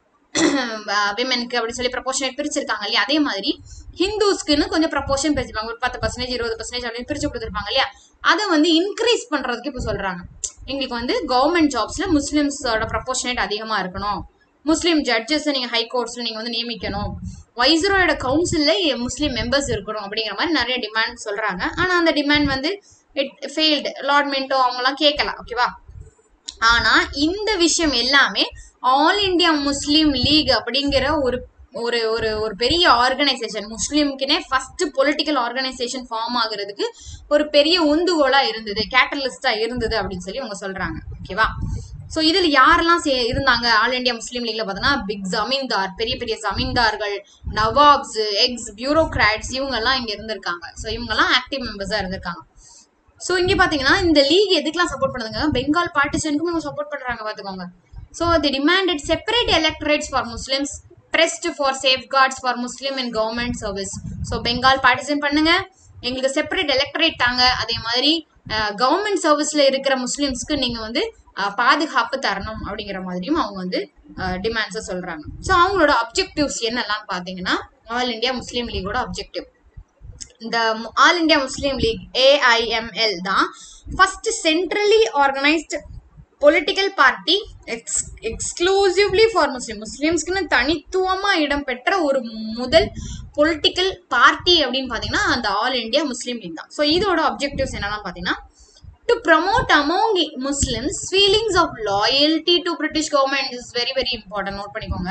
விமெனுக்கு அப்படி சொல்லி ப்ரப்போர்ஷனேட் பிரிச்சிருக்காங்க இல்லையா அதே மாதிரி ஹிந்துஸ்க்குன்னு கொஞ்சம் ப்ரப்போர்ஷன் பிரிச்சிருப்பாங்க ஒரு பத்து பர்சன்டேஜ் இருபது பர்சன்டேஜ் அப்படின்னு பிரிச்சு கொடுத்துருப்பாங்க இல்லையா அதை வந்து இன்க்ரீஸ் பண்றதுக்கு இப்போ சொல்றாங்க எங்களுக்கு வந்து கவர்மெண்ட் ஜாப்ஸ்ல முஸ்லிம்ஸோட ப்ரப்போர்ஷனேட் அதிகமா இருக்கணும் முஸ்லீம் ஜட்ஜஸ் நீங்க ஹை கோர்ட்ஸ்ல நீங்க வந்து நியமிக்கணும் வைசரோட கவுன்சில்ல முஸ்லீம் மெம்பர்ஸ் இருக்கணும் அப்படிங்கிற மாதிரி நிறைய டிமாண்ட் சொல்றாங்க ஆனா அந்த டிமாண்ட் வந்து இட் ஃபெயில்டு லார்ட் மின்டோ அவங்கலாம் கேட்கல ஓகேவா ஆனா இந்த விஷயம் எல்லாமே ஆல் இந்தியா முஸ்லீம் லீக் அப்படிங்கிற ஒரு ஒரு ஒரு ஒரு பெரிய ஆர்கனைசேஷன் முஸ்லீமுக்குனே ஃபர்ஸ்ட் பொலிட்டிக்கல் ஆர்கனைசேஷன் ஃபார்ம் ஆகுறதுக்கு ஒரு பெரிய உந்துகோலா இருந்தது கேட்டலிஸ்டா இருந்தது அப்படின்னு சொல்லி அவங்க சொல்றாங்க ஓகேவா சோ இதுல யாரெல்லாம் சே இருந்தாங்க ஆல் இந்தியா முஸ்லீம் லீக்ல பார்த்தோன்னா பிக் ஜமீன்தார் பெரிய பெரிய ஜமீன்தார்கள் நவாப்ஸ் எக்ஸ் பியூரோக்ராட்ஸ் இவங்க எல்லாம் இங்க இருந்திருக்காங்க சோ இவங்க எல்லாம் ஆக்டிவ் மெம்பர்ஸா இருந்திருக்காங்க சோ இங்க பாத்தீங்கன்னா இந்த லீக் எதுக்கெல்லாம் சப்போர்ட் பண்ணுதுங்க பெங்கால் பார்ட்டிஷனுக்கும் இவங்க சப்போர்ட் பண்றாங்க பாத்துக்கோங்க so the demanded separate electorates for Muslims pressed for safeguards for Muslim in government service so Bengal partition பண்ணுங்க எங்களுக்கு செப்பரேட் எலக்டரேட் தாங்க அதே மாதிரி கவர்மெண்ட் சர்வீஸ்ல இருக்கிற முஸ்லிம்ஸ்க்கு நீங்க வந்து அஹ், பாதுகாப்பு தரணும் அப்படிங்கிற மாதிரியும் அவங்க வந்து டிமாண்ட்ஸை சொல்றாங்க ஸோ அவங்களோட அப்ஜெக்டிவ்ஸ் என்னெல்லாம் பார்த்தீங்கன்னா ஆல் இந்தியா முஸ்லீம் லீகோட அப்ஜெக்டிவ் இந்த All India Muslim League AIML தான் first centrally organised political party ex exclusively for Muslim முஸ்லீம்ஸ்க்குன்னு தனித்துவமா இடம்பெற்ற ஒரு முதல் பொலிட்டிக்கல் பார்ட்டி அப்படின்னு பார்த்தீங்கன்னா அந்த ஆல் இந்தியா முஸ்லீம் லீக் தான் ஸோ இதோட அப்ஜெக்டிவ்ஸ் என்னெல்லாம் பார்த்தீங்கன்னா to promote among Muslims feelings of loyalty to British government is very very important note பண்ணிக்கோங்க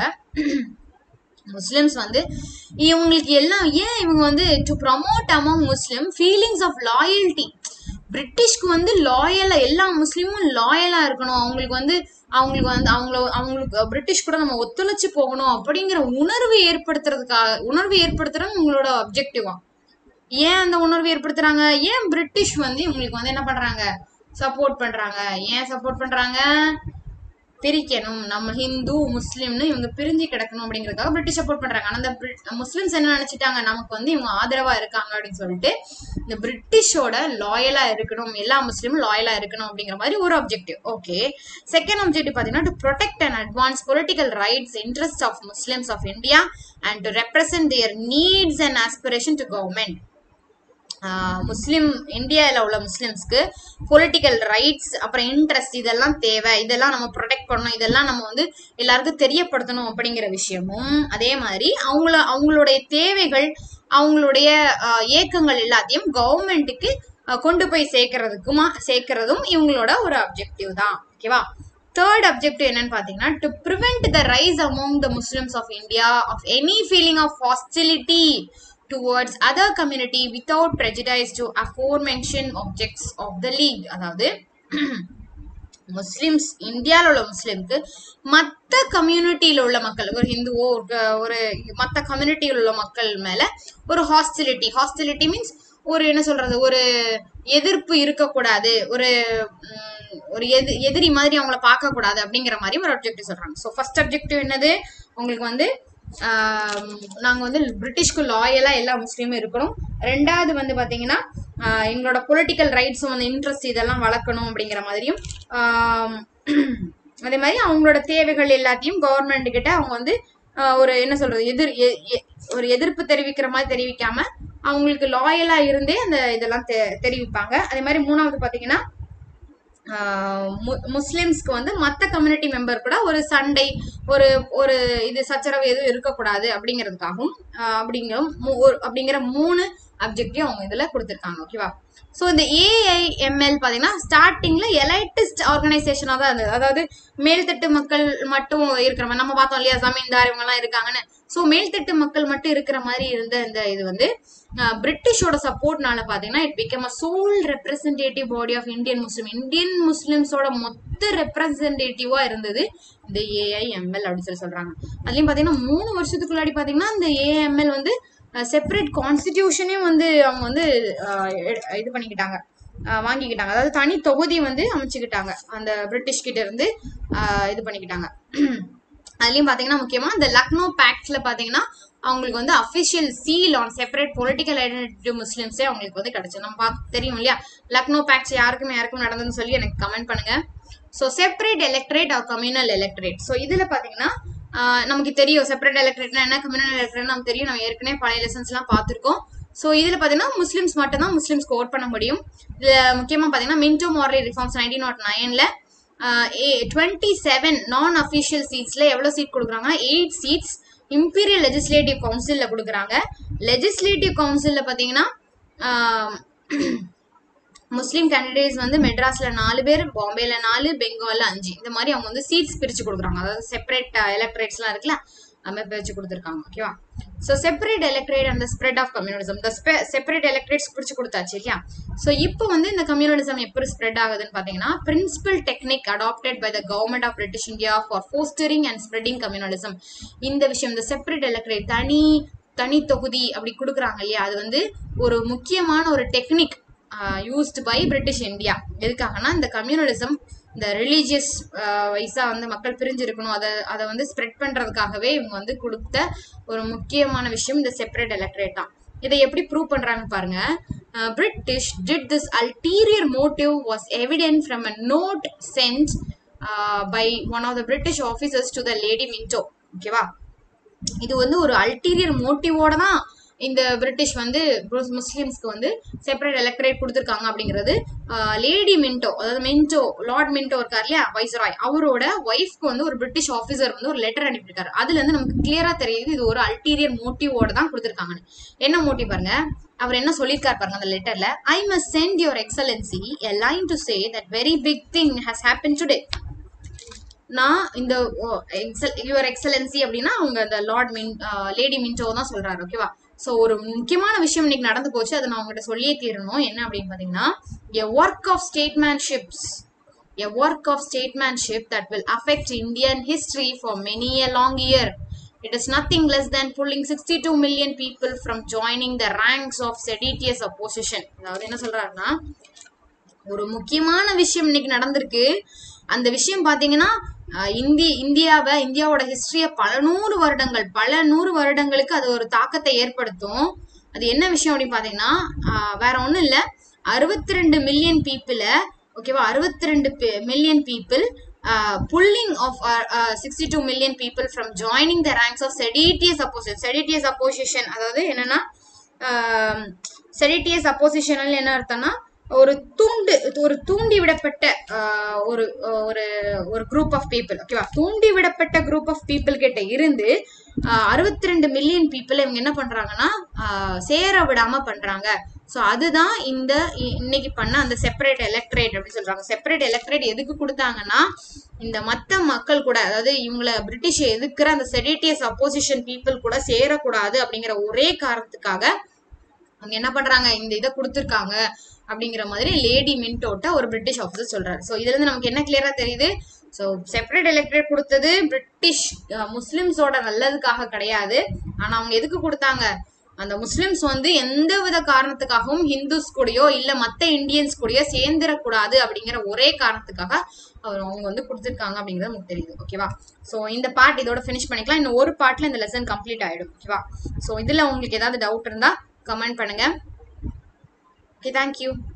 முஸ்லிம்ஸ் வந்து இவங்களுக்கு எல்லாம் ஏன் இவங்க வந்து to promote among Muslim feelings of loyalty பிரிட்டிஷ்க்கு வந்து லாயலா எல்லா முஸ்லீமும் லாயலா இருக்கணும் அவங்களுக்கு வந்து அவங்களுக்கு வந்து அவங்கள அவங்களுக்கு பிரிட்டிஷ் கூட நம்ம ஒத்துழைச்சு போகணும் அப்படிங்கிற உணர்வு ஏற்படுத்துறதுக்காக உணர்வு ஏற்படுத்துறது உங்களோட அப்ஜெக்டிவா ஏன் அந்த உணர்வு ஏற்படுத்துறாங்க ஏன் பிரிட்டிஷ் வந்து இவங்களுக்கு வந்து என்ன பண்றாங்க சப்போர்ட் பண்றாங்க ஏன் சப்போர்ட் பண்றாங்க பிரிக்கணும் நம்ம ஹிந்து முஸ்லீம்னு இவங்க பிரிஞ்சு கிடக்கணும் அப்படிங்கறதுக்காக பிரிட்டிஷ் சப்போர்ட் பண்றாங்க ஆனா அந்த பிரிட்- முஸ்லிம்ஸ் என்ன நினைச்சிட்டாங்க நமக்கு வந்து இவங்க ஆதரவா இருக்காங்க அப்படின்னு சொல்லிட்டு இந்த பிரிட்டிஷோட லாயலா இருக்கணும் எல்லா முஸ்லீமும் லாயலா இருக்கணும் அப்படிங்கிற மாதிரி ஒரு அப்ஜெக்டிவ் ஓகே செகண்ட் அப்ஜெக்டிவ் பாத்தீங்கன்னா to protect and advance political rights interest of Muslims of India and to represent their needs and aspiration to government Muslim இந்தியாவில் உள்ள முஸ்லிம்ஸ்க்கு பொலிட்டிக்கல் ரைட்ஸ் அப்புறம் இன்ட்ரெஸ்ட் இதெல்லாம் தேவை இதெல்லாம் நம்ம ப்ரொடெக்ட் பண்ணணும் இதெல்லாம் நம்ம வந்து எல்லாருக்கும் தெரியப்படுத்தணும் அப்படிங்கிற விஷயமும் அதே மாதிரி அவங்கள அவங்களுடைய தேவைகள் அவங்களுடைய ஆஹ், ஏக்கங்கள் எல்லாத்தையும் கவர்மெண்ட்டுக்கு கொண்டு போய் சேர்க்கறதுக்குமா சேர்க்கறதும் இவங்களோட ஒரு அப்ஜெக்டிவ் தான் ஓகேவா தேர்ட் அப்ஜெக்டிவ் என்னன்னு பாத்தீங்கன்னா to prevent the rise among the Muslims of India of any feeling of hostility towards other community without prejudice to aforementioned objects of the league அதாவது முஸ்லிம்ஸ் இந்தியாவில் உள்ள முஸ்லிம்க்கு மற்ற கம்யூனிட்டியில் உள்ள மக்கள் ஒரு ஹிந்துவோ ஒரு க- ஒரு மற்ற கம்யூனிட்டியில் உள்ள மக்கள் மேல ஒரு ஹாஸ்டிலிட்டி ஹாஸ்டிலிட்டி மீன்ஸ் ஒரு என்ன சொல்றது ஒரு எதிர்ப்பு இருக்கக்கூடாது ஒரு ம், ஒரு எது எதிரி மாதிரி அவங்கள பார்க்க கூடாது அப்படிங்கிற மாதிரி ஒரு அப்ஜெக்டிவ் சொல்றாங்க ஸோ ஃபர்ஸ்ட் அப்ஜெக்டிவ் என்னது உங்களுக்கு வந்து ஆம், நாங்க வந்து பிரிட்டிஷ்க்கு லாயலா எல்லா முஸ்லீமும் இருக்கணும் ரெண்டாவது வந்து பாத்தீங்கன்னா ஆஹ், எங்களோட பொலிட்டிக்கல் ரைட்ஸும் வந்து இன்ட்ரெஸ்ட் இதெல்லாம் வளர்க்கணும் அப்படிங்கிற மாதிரியும் ஆம், அதே மாதிரி அவங்களோட தேவைகள் எல்லாத்தையும் கவர்மெண்ட் கிட்ட அவங்க வந்து ஆஹ், ஒரு என்ன சொல்றது எதிர் எ- எ- ஒரு எதிர்ப்பு தெரிவிக்கிற மாதிரி தெரிவிக்காம அவங்களுக்கு லாயலா இருந்தே அந்த இதெல்லாம் தெ- தெரிவிப்பாங்க அதே மாதிரி மூணாவது பாத்தீங்கன்னா ஆஹ் மு- முஸ்லிம்ஸ்க்கு வந்து மற்ற கம்யூனிட்டி மெம்பர் கூட ஒரு சண்டை ஒரு ஒரு இது சச்சரவு எதுவும் இருக்கக்கூடாது அப்படிங்கிறதுக்காகவும் ஆஹ் அப்படிங்கிற மூ- ஒரு- அப்படிங்கிற மூணு அப்ஜெக்டிவ் அவங்க இதுல கொடுத்துருக்காங்க ஓகேவா ஸோ இந்த ஏஐஎம்எல் பார்த்தீங்கன்னா ஸ்டார்டிங்ல எலைட்டிஸ்ட் ஆர்கனைசேஷனாக தான் இருந்தது அதாவது மேல்தட்டு மக்கள் மட்டும் இருக்கிற மாதிரி நம்ம பார்த்தோம் இல்லையா ஜமீன்தார் இவங்கெல்லாம் இருக்காங்கன்னு ஸோ மேல்தட்டு மக்கள் மட்டும் இருக்கிற மாதிரி இருந்த இந்த இது வந்து ஆஹ் பிரிட்டிஷோட சப்போர்ட்னால பார்த்தீங்கன்னா it become a sole representative body of Indian Muslim Indian முஸ்லிம்ஸோட மொத்த ரெப்ரசன்டேட்டிவா இருந்தது இந்த ஏஐஎம்எல் அப்படின்னு சொல்லி சொல்றாங்க அதுலயும் பார்த்தீங்கன்னா மூணு வருஷத்துக்குள்ளாடி பார்த்தீங்கன்னா இந்த ஏஐஎம்எல் வந்து செப்பரேட் கான்ஸ்டிடியூஷனையும் வந்து அவங்க வந்து ஆஹ் எ- இது பண்ணிக்கிட்டாங்க ஆஹ் வாங்கிக்கிட்டாங்க அதாவது தனி தொகுதி வந்து அமைச்சுக்கிட்டாங்க அந்த பிரிட்டிஷ் கிட்ட இருந்து ஆஹ் இது பண்ணிக்கிட்டாங்க அதுலயும் பாத்தீங்கன்னா முக்கியமா இந்த லக்னோ பேக்ட்ல பாத்தீங்கன்னா அவங்களுக்கு வந்து official seal on separate political identity முஸ்லிம்ஸே அவங்களுக்கு வந்து கிடைச்சு நம்ம பார்த்து தெரியும் இல்லையா லக்னோ பேக்ட்ஸ் யாருக்கும் யாருக்கும் நடந்ததுன்னு சொல்லி எனக்கு கமெண்ட் பண்ணுங்க so separate electorate or communal electorate so இதுல பாத்தீங்கன்னா ஆஹ் நமக்கு தெரியும் செப்பரேட் எலக்ட்ரேட்னா என்ன கம்யூனல் எலக்ட்ரேட் நமக்கு தெரியும் நம்ம ஏற்கனவே பழைய லெசன்ஸ் எல்லாம் பார்த்திருக்கோம் ஸோ இதுல பாத்தீங்கன்னா முஸ்லிம்ஸ் மட்டும் தான் முஸ்லிம்ஸ்க்கு ஓட் பண்ண முடியும் இதுல முக்கியமா பாத்தீங்கன்னா Minto Morley reforms nineteen nought நைன்ல டுவெண்ட்டி செவன் நான் அஃபிஷியல் சீட்ஸ்ல எவ்வளவு சீட் கொடுக்குறாங்கன்னா எயிட் சீட்ஸ் இம்பீரியல் லெஜிஸ்லேட்டிவ் கவுன்சில்ல கொடுக்குறாங்க லெஜிஸ்லேட்டிவ் கவுன்சில்ல பாத்தீங்கன்னா ஆஹ் முஸ்லீம் கேண்டிடேட்ஸ் வந்து மெட்ராஸ்ல நாலு பேர் பாம்பேல நாலு பெங்கால்ல அஞ்சு இந்த மாதிரி அவங்க வந்து சீட்ஸ் பிரிச்சு கொடுக்குறாங்க அதாவது செப்பரேட் எலக்ட்ரேட்ஸ்லாம் இருக்குல்ல அது மாதிரி பிரிச்சு கொடுத்துருக்காங்க ஓகேவா ஸோ செப்பரேட் எலக்ட்ரேட் அந்த ஸ்ப்ரெட் ஆஃப் கம்யூனிசம் இந்த செப்பரேட் எலக்ட்ரேட்ஸ் பிரிச்சு கொடுத்தாச்சு இல்லையா ஸோ இப்போ வந்து இந்த கம்யூனிசம் எப்படி ஸ்ப்ரெட் ஆகுதுன்னு பார்த்தீங்கன்னா principal technique adapted by the government of British India for fostering and spreading communalism இந்த விஷயம் இந்த செப்பரேட் எலக்ட்ரேட் தனி தனி தொகுதி அப்படி கொடுக்குறாங்க இல்லையா அது வந்து ஒரு முக்கியமான ஒரு technique used by British India எதுக்காகனா இந்த கம்யூனலிசம் இந்த ரிலீஜியஸ் வைஸா வந்து மக்கள் பிரிஞ்சிருக்கணும் அதை அதை வந்து ஸ்ப்ரெட் பண்றதுக்காகவே இவங்க வந்து கொடுத்த ஒரு முக்கியமான விஷயம் இந்த செப்பரேட் எலக்ட்ரேட் தான் இதை எப்படி ப்ரூவ் பண்றாங்க பாருங்க British did this ulterior motive was evident from a note sent by one of the British officers to the Lady Minto ஓகேவா இது வந்து ஒரு அல்டீரியர் மோட்டிவோட தான் இந்த பிரிட்டிஷ் வந்து புருஸ் முஸ்லிம்ஸ்க்கு வந்து செப்பரேட் எலக்ட்ரேட் கொடுத்துருக்காங்க அப்படிங்கிறது லேடி மின்டோ அதாவது மின்டோ லார்ட் மின்டோ இருக்கார் இல்லையா வைஸ்ராய் அவரோட ஒய்ஃப்க்கு வந்து ஒரு பிரிட்டிஷ் ஆஃபீஸர் வந்து ஒரு லெட்டர் அனுப்பியிருக்காரு அதுல இருந்து நமக்கு கிளியரா தெரியுது இது ஒரு அல்டீரியர் மோட்டிவோட தான் கொடுத்துருக்காங்கன்னு என்ன மோட்டிவ் பாருங்க அவர் என்ன சொல்லியிருக்காரு பாருங்க அந்த லெட்டர்ல I must send your excellency a line to say that very big thing has happen today நான் இந்த யுவர் எக்ஸலன்சி அப்படின்னா அவங்க அந்த லார்ட் மின் லேடி மின்டோ தான் சொல்றாரு ஓகேவா ஸோ ஒரு முக்கியமான விஷயம் இன்னைக்கு நடந்து போச்சு அதை நான் உங்ககிட்ட சொல்லியே தீரணும் என்ன அப்படின்னு பார்த்தீங்கன்னா a work of statesmanships a work of statesmanship that will affect Indian history for many a long year it is nothing less than pulling sixty two million people from joining the ranks of seditious opposition அதாவது என்ன சொல்றாருன்னா ஒரு முக்கியமான விஷயம் இன்னைக்கு நடந்திருக்கு அந்த விஷயம் பாத்தீங்கன்னா அஹ், இந்தி இந்தியாவை இந்தியாவோட ஹிஸ்டரிய பல நூறு வருடங்கள் பல நூறு வருடங்களுக்கு அது ஒரு தாக்கத்தை ஏற்படுத்தும் அது என்ன விஷயம் அப்படின்னு பாத்தீங்கன்னா அஹ், வேற ஒண்ணும் இல்ல அறுபத்தி ரெண்டு மில்லியன் பீப்புளை ஓகேவா அறுபத்தி ரெண்டு million people pulling of sixty two million people from joining the ranks of seditious opposition seditious opposition அதாவது என்னன்னா செடிட்டியஸ் அப்போசிஷனல் என்ன அர்த்தம்னா ஒரு தூண்டு ஒரு தூண்டி விடப்பட்ட ஆஹ், ஒரு ஒரு ஒரு குரூப் ஆஃப் பீப்புள் ஓகேவா தூண்டி விடப்பட்ட குரூப் ஆஃப் பீப்புள் கிட்ட இருந்து அறுபத்தி ரெண்டு மில்லியன் பீப்புள் இவங்க என்ன பண்றாங்கன்னா ஆஹ், சேர விடாம பண்றாங்க ஸோ அதுதான் இந்த இ- இன்னைக்கு பண்ண அந்த செப்பரேட் எலக்ட்ரேட் அப்படின்னு சொல்றாங்க செப்பரேட் எலக்ட்ரேட் எதுக்கு கொடுத்தாங்கன்னா இந்த மத்த மக்கள் கூட அதாவது இவங்கள பிரிட்டிஷ் எதுக்குற அந்த செடிட்டியஸ் அப்போசிஷன் பீப்புள் கூட சேரக்கூடாது அப்படிங்கிற ஒரே காரணத்துக்காக அவங்க என்ன பண்றாங்க இந்த இதை கொடுத்துருக்காங்க அப்படிங்கிற மாதிரி லேடி மின்டோட்ட ஒரு பிரிட்டிஷ் ஆஃபீஸர் சொல்றாரு ஸோ இதுல இருந்து நமக்கு என்ன கிளியரா தெரியுது ஸோ செப்பரேட் எலக்ட்ரேட் கொடுத்தது பிரிட்டிஷ் அஹ், முஸ்லிம்ஸோட நல்லதுக்காக கிடையாது ஆனா அவங்க எதுக்கு கொடுத்தாங்க அந்த முஸ்லிம்ஸ் வந்து எந்த வித காரணத்துக்காகவும் ஹிந்துஸ் கூடயோ இல்ல மத்த இந்தியன்ஸ் கூடயோ சேர்ந்துடக்கூடாது அப்படிங்கிற ஒரே காரணத்துக்காக அவர் அவங்க வந்து கொடுத்துருக்காங்க அப்படிங்கிறது நமக்கு தெரியுது ஓகேவா ஸோ இந்த பார்ட் இதோட ஃபினிஷ் பண்ணிக்கலாம் இன்னும் ஒரு பார்ட்ல இந்த லெசன் கம்ப்ளீட் ஆயிடும் ஓகேவா ஸோ இதுல உங்களுக்கு ஏதாவது டவுட் இருந்தா கமெண்ட் பண்ணுங்க ஓகே தேங்க்யூ